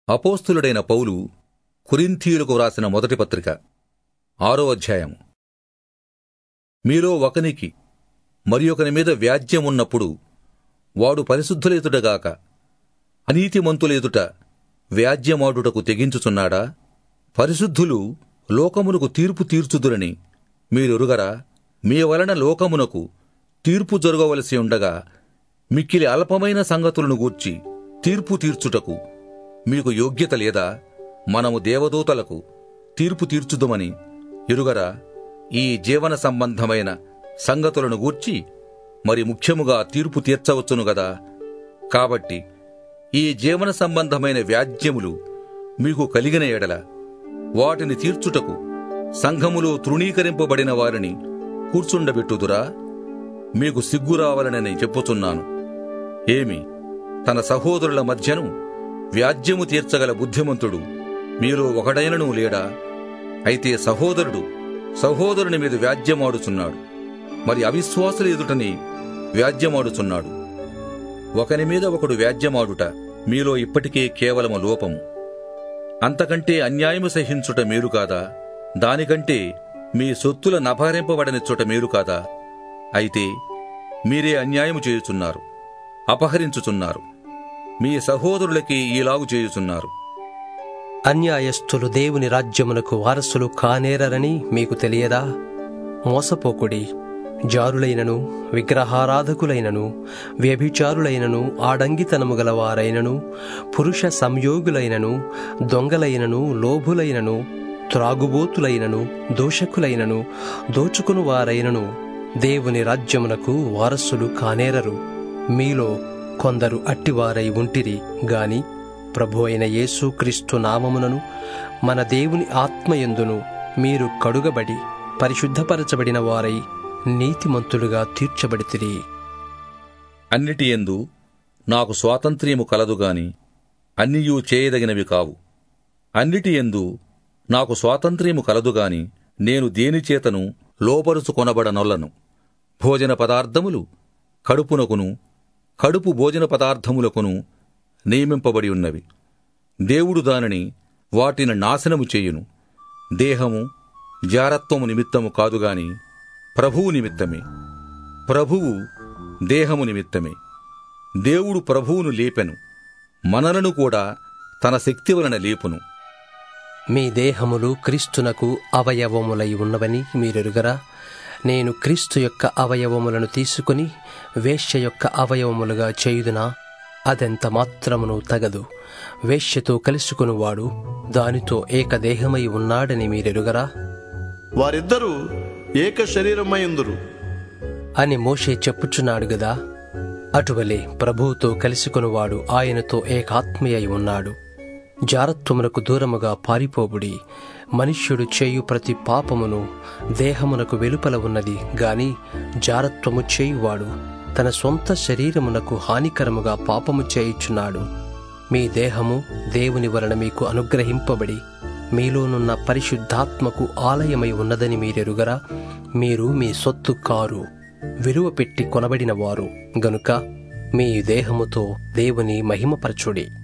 అపోస్తులుడైన పౌలు కురింథీయులకు వ్రాసిన మొదటి పత్రిక ఆరో అధ్యాయం మీలో ఒకనికి మరి ఒకని మీద వ్యాజ్యం ఉన్నప్పుడు వాడు పరిశుద్ధులేదుటగాక అనీతిమంతులేదుట వ్యాజ్యమాడుటకు తెగించుచున్నాడా పరిశుద్ధులు లోకమునకు తీర్పు తీర్చుదురని మీరెరుగరా మీ వలన లోకమునకు తీర్పు జరగవలసి ఉండగా మిక్కిలి అల్పమైన సంగతులను గూర్చి తీర్పు తీర్చుటకు మీకు యోగ్యత లేదా మనము దేవదూతలకు తీర్పు తీర్చుదుమని ఎరుగరా ఈ జీవన సంబంధమైన సంగతులను గూర్చి మరి ముఖ్యముగా తీర్పు తీర్చవచ్చును గదా కాబట్టి ఈ జీవన సంబంధమైన వ్యాజ్యములు మీకు కలిగిన ఎడల వాటిని తీర్చుటకు సంఘములో తృణీకరింపబడిన వారిని కూర్చుండబెట్టుదురా మీకు సిగ్గు రావాలనని చెప్పుచున్నాను ఏమి తన సహోదరుల మధ్యను వ్యాజ్యము తీర్చగల బుద్ధిమంతుడు మీలో ఒకడైనను లేడా అయితే సహోదరుడు సహోదరుని మీద వ్యాజ్యమాడుచున్నాడు మరి అవిశ్వాసుల ఎదుటని వ్యాజ్యమాడుచున్నాడు ఒకని మీద ఒకడు వ్యాజ్యమాడుట మీలో ఇప్పటికే కేవలము లోపము అంతకంటే అన్యాయము సహించుట మేలు కాదా దానికంటే మీ సొత్తుల నభారింపబడనిచ్చుట మేలు కాదా అయితే మీరే అన్యాయము చేయుచున్నారు అపహరించుచున్నారు మీ సహోదరులకి ఈలాగు చేయుచున్నారు అన్యాయస్థులు దేవుని రాజ్యమునకు వారసులు కానేరరని మీకు తెలియదా మోసపోకుడి జారులైనను విగ్రహారాధకులైనను వ్యభిచారులైనను ఆడంగితనము గలవారైనను పురుష సంయోగులైనను దొంగలైనను లోభులైనను త్రాగుబోతులైనను దోషకులైనను దోచుకుని వారైనను దేవుని రాజ్యమునకు వారసులు కానేరరు మీలో కొందరు అట్టివారై ఉంటిరి గాని ప్రభు అయిన యేసుక్రీస్తు నామమునను మన దేవుని ఆత్మయందును మీరు కడుగబడి పరిశుద్ధపరచబడిన వారై నీతిమంతులుగా తీర్చబడితిరి అన్నిటి ఎందు నాకు స్వాతంత్ర్యము కలదు గాని అన్నియూ చేయదగినవి కావు అన్నిటి ఎందు నాకు స్వాతంత్ర్యము కలదు గాని నేను దేనిచేతను లోపరుచుకొనబడనొల్లను భోజన పదార్థములు కడుపునకును కడుపు భోజన పదార్థములకును నియమింపబడి ఉన్నవి దేవుడు దానిని వాటిని నాశనము చేయును దేహము జారత్వము నిమిత్తము కాదుగాని ప్రభువు నిమిత్తమే ప్రభువు దేహము నిమిత్తమే దేవుడు ప్రభువును లేపెను మనలను కూడా తన శక్తి వలన లేపును మీ దేహములు క్రీస్తునకు అవయవములై ఉన్నవని మీరెరుగరా నేను క్రీస్తు యొక్క అవయవములను తీసుకుని వేశ్య యొక్క అవయవములుగా చేయుదునా అదెంత మాత్రమును తగదు వేశ్యతో కలుసుకునివాడు దానితో ఏకదేహమై ఉన్నాడని మీరెరుగరా వారిద్దరూ ఏక శరీరమైందురు అని మోషే చెప్పుచున్నాడు గదా అటువలే ప్రభువుతో కలుసుకునివాడు ఆయనతో ఏకాత్మయ్య ఉన్నాడు జారత్వమునకు దూరముగా పారిపోబుడి మనుష్యుడు చేయు ప్రతి పాపమును దేహమునకు వెలుపల ఉన్నది గాని జారత్వము చేయువాడు తన సొంత శరీరమునకు హానికరముగా పాపము చేయుచున్నాడు మీ దేహము దేవుని వలన మీకు అనుగ్రహింపబడి మీలోనున్న పరిశుద్ధాత్మకు ఆలయమై ఉన్నదని మీరెరుగరా మీరు మీ సొత్తు కారు విలువ పెట్టి కొనబడిన వారు గనుక మీ దేహముతో దేవుని మహిమపరచుడి